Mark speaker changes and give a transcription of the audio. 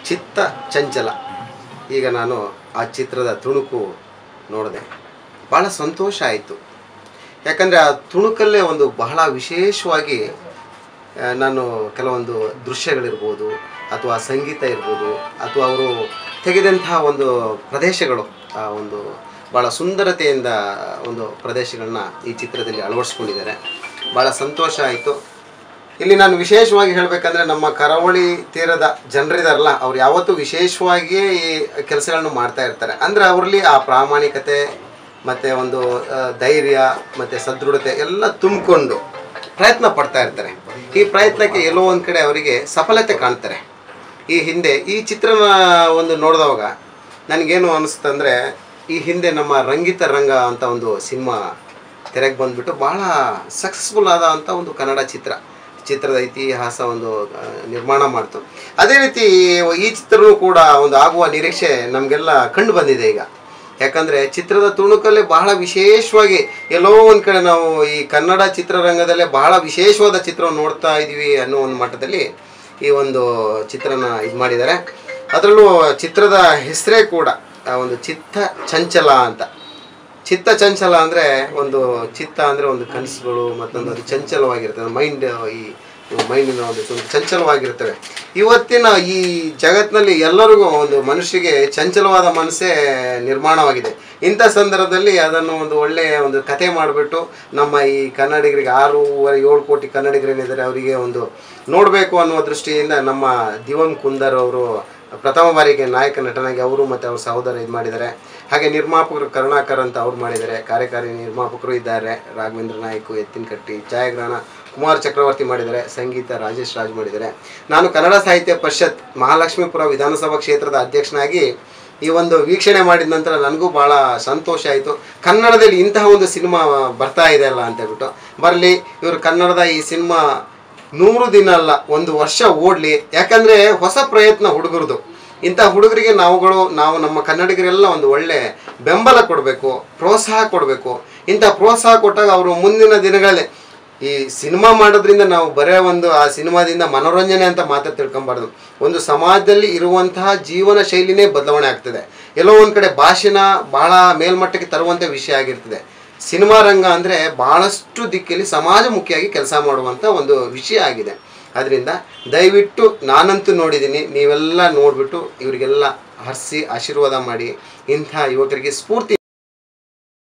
Speaker 1: ಚಿತ್ತ ಚಂಚಲ ಈಗ ನಾನು ಆ ಚಿತ್ರದ ತುಣುಕು ನೋಡಿದೆ ಭಾಳ ಸಂತೋಷ ಆಯಿತು ಯಾಕಂದರೆ ಆ ತುಣುಕಲ್ಲೇ ಒಂದು ಬಹಳ ವಿಶೇಷವಾಗಿ ಆ, ನಾನು ಕೆಲವೊಂದು ದೃಶ್ಯಗಳಿರ್ಬೋದು ಅಥವಾ ಸಂಗೀತ ಇರ್ಬೋದು ಅಥವಾ ಅವರು ತೆಗೆದಂತಹ ಒಂದು ಪ್ರದೇಶಗಳು ಆ ಒಂದು ಭಾಳ ಸುಂದರತೆಯಿಂದ ಒಂದು ಪ್ರದೇಶಗಳನ್ನ ಈ ಚಿತ್ರದಲ್ಲಿ ಅಳವಡಿಸ್ಕೊಂಡಿದ್ದಾರೆ ಭಾಳ ಸಂತೋಷ ಆಯಿತು ಇಲ್ಲಿ ನಾನು ವಿಶೇಷವಾಗಿ ಹೇಳಬೇಕಂದ್ರೆ ನಮ್ಮ ಕರಾವಳಿ ತೀರದ ಜನರಿದಾರಲ್ಲ ಅವ್ರು ಯಾವತ್ತೂ ವಿಶೇಷವಾಗಿಯೇ ಈ ಕೆಲಸಗಳನ್ನು ಮಾಡ್ತಾ ಇರ್ತಾರೆ ಅಂದರೆ ಅವರಲ್ಲಿ ಆ ಪ್ರಾಮಾಣಿಕತೆ ಮತ್ತು ಒಂದು ಆ, ಧೈರ್ಯ ಮತ್ತು ಸದೃಢತೆ ಎಲ್ಲ ತುಂಬಿಕೊಂಡು ಪ್ರಯತ್ನ ಪಡ್ತಾ ಇರ್ತಾರೆ ಈ ಪ್ರಯತ್ನಕ್ಕೆ ಎಲ್ಲೋ ಒಂದು ಕಡೆ ಅವರಿಗೆ ಸಫಲತೆ ಕಾಣ್ತಾರೆ ಈ ಹಿಂದೆ ಈ ಚಿತ್ರನ ಒಂದು ನೋಡಿದವಾಗ ನನಗೇನು ಅನಿಸ್ತಂದರೆ ಈ ಹಿಂದೆ ನಮ್ಮ ರಂಗಿತ ರಂಗ ಅಂತ ಒಂದು ಸಿನಿಮಾ ತೆರೆಗೆ ಬಂದ್ಬಿಟ್ಟು ಭಾಳ ಸಕ್ಸಸ್ಫುಲ್ ಆದ ಅಂತ ಒಂದು ಕನ್ನಡ ಚಿತ್ರ ಚಿತ್ರದ ಇತಿಹಾಸ ಒಂದು ಆ, ನಿರ್ಮಾಣ ಮಾಡ್ತು ಅದೇ ರೀತಿ ಈ ಚಿತ್ರನೂ ಕೂಡ ಒಂದು ಆಗುವ ನಿರೀಕ್ಷೆ ನಮಗೆಲ್ಲ ಕಂಡು ಬಂದಿದೆ ಈಗ ಯಾಕಂದರೆ ಚಿತ್ರದ ತುಣುಕಲ್ಲೇ ಬಹಳ ವಿಶೇಷವಾಗಿ ಎಲ್ಲೋ ಒಂದು ಕಡೆ ನಾವು ಈ ಕನ್ನಡ ಚಿತ್ರರಂಗದಲ್ಲೇ ಬಹಳ ವಿಶೇಷವಾದ ಚಿತ್ರವನ್ನು ನೋಡ್ತಾ ಇದ್ದೀವಿ ಅನ್ನೋ ಒಂದು ಮಟ್ಟದಲ್ಲಿ ಈ ಒಂದು ಚಿತ್ರನ ಇದು ಮಾಡಿದ್ದಾರೆ ಅದರಲ್ಲೂ ಚಿತ್ರದ ಹೆಸರೇ ಕೂಡ ಆ ಒಂದು ಚಿತ್ತ ಚಂಚಲ ಅಂತ ಚಿತ್ತ ಚಂಚಲ ಅಂದರೆ ಒಂದು ಚಿತ್ತ ಅಂದರೆ ಒಂದು ಕನಸುಗಳು ಮತ್ತೊಂದು ಅದು ಚಂಚಲವಾಗಿರ್ತದೆ ಮೈಂಡ್ ಈ ಮೈಂಡಿನ ಒಂದು ಸ್ವಲ್ಪ ಚಂಚಲವಾಗಿರ್ತವೆ ಇವತ್ತಿನ ಈ ಜಗತ್ತಿನಲ್ಲಿ ಎಲ್ಲರಿಗೂ ಒಂದು ಮನುಷ್ಯಗೆ ಚಂಚಲವಾದ ಮನಸ್ಸೇ ನಿರ್ಮಾಣವಾಗಿದೆ ಇಂಥ ಸಂದರ್ಭದಲ್ಲಿ ಅದನ್ನು ಒಂದು ಒಳ್ಳೆಯ ಒಂದು ಕತೆ ಮಾಡಿಬಿಟ್ಟು ನಮ್ಮ ಈ ಕನ್ನಡಿಗರಿಗೆ ಆರೂವರೆ ಏಳು ಕೋಟಿ ಕನ್ನಡಿಗರೇನಿದ್ದಾರೆ ಅವರಿಗೆ ಒಂದು ನೋಡಬೇಕು ಅನ್ನುವ ದೃಷ್ಟಿಯಿಂದ ನಮ್ಮ ದಿವನ್ ಕುಂದರ್ ಅವರು ಪ್ರಥಮ ಬಾರಿಗೆ ನಾಯಕ ನಟನಾಗಿ ಅವರು ಮತ್ತು ಅವ್ರ ಸಹೋದರ ಇದು ಮಾಡಿದ್ದಾರೆ ಹಾಗೆ ನಿರ್ಮಾಪಕರು ಕರುಣಾಕರ್ ಅಂತ ಅವ್ರು ಮಾಡಿದ್ದಾರೆ ಕಾರ್ಯಕಾರಿ ನಿರ್ಮಾಪಕರು ಇದ್ದಾರೆ ರಾಘವೇಂದ್ರ ನಾಯ್ಕು ಎತ್ತಿನಕಟ್ಟಿ ಛಾಯಾಗ್ರಹಣ ಕುಮಾರ್ ಚಕ್ರವರ್ತಿ ಮಾಡಿದ್ದಾರೆ ಸಂಗೀತ ರಾಜೇಶ್ ರಾಜ್ ಮಾಡಿದ್ದಾರೆ ನಾನು ಕನ್ನಡ ಸಾಹಿತ್ಯ ಪರಿಷತ್ ಮಹಾಲಕ್ಷ್ಮೀಪುರ ವಿಧಾನಸಭಾ ಕ್ಷೇತ್ರದ ಅಧ್ಯಕ್ಷನಾಗಿ ಈ ಒಂದು ವೀಕ್ಷಣೆ ಮಾಡಿದ ನಂತರ ನನಗೂ ಭಾಳ ಸಂತೋಷ ಆಯಿತು ಕನ್ನಡದಲ್ಲಿ ಇಂತಹ ಒಂದು ಸಿನಿಮಾ ಬರ್ತಾ ಇದೆ ಅಲ್ಲ ಅಂತ ಹೇಳ್ಬಿಟ್ಟು ಬರಲಿ ಇವರು ಕನ್ನಡದ ಈ ಸಿನಿಮಾ ನೂರು ದಿನ ಅಲ್ಲ ಒಂದು ವರ್ಷ ಓಡಲಿ ಯಾಕಂದರೆ ಹೊಸ ಪ್ರಯತ್ನ ಹುಡುಗರದು ಇಂಥ ಹುಡುಗರಿಗೆ ನಾವುಗಳು ನಾವು ನಮ್ಮ ಕನ್ನಡಿಗರೆಲ್ಲ ಒಂದು ಒಳ್ಳೆ ಬೆಂಬಲ ಕೊಡಬೇಕು ಪ್ರೋತ್ಸಾಹ ಕೊಡಬೇಕು ಇಂಥ ಪ್ರೋತ್ಸಾಹ ಕೊಟ್ಟಾಗ ಅವರು ಮುಂದಿನ ದಿನಗಳಲ್ಲಿ ಈ ಸಿನಿಮಾ ಮಾಡೋದ್ರಿಂದ ನಾವು ಬರೇ ಒಂದು ಆ ಸಿನಿಮಾದಿಂದ ಮನೋರಂಜನೆ ಅಂತ ಮಾತ್ರ ತಿಳ್ಕೊಬಾರ್ದು ಒಂದು ಸಮಾಜದಲ್ಲಿ ಇರುವಂತಹ ಜೀವನ ಶೈಲಿನೇ ಬದಲಾವಣೆ ಆಗ್ತದೆ ಎಲ್ಲೋ ಒಂದು ಕಡೆ ಭಾಷೆನ ಬಹಳ ಮೇಲ್ಮಟ್ಟಕ್ಕೆ ತರುವಂಥ ವಿಷಯ ಆಗಿರ್ತದೆ ಸಿನಿಮಾ ರಂಗ ಅಂದರೆ ಭಾಳಷ್ಟು ದಿಕ್ಕಲ್ಲಿ ಸಮಾಜಮುಖಿಯಾಗಿ ಕೆಲಸ ಮಾಡುವಂಥ ಒಂದು ವಿಷಯ ಆಗಿದೆ ಅದರಿಂದ ದಯವಿಟ್ಟು ನಾನಂತೂ ನೋಡಿದ್ದೀನಿ ನೀವೆಲ್ಲ ನೋಡಿಬಿಟ್ಟು ಇವರಿಗೆಲ್ಲ ಹರಿಸಿ ಆಶೀರ್ವಾದ ಮಾಡಿ ಇಂಥ ಯುವಕರಿಗೆ ಸ್ಫೂರ್ತಿ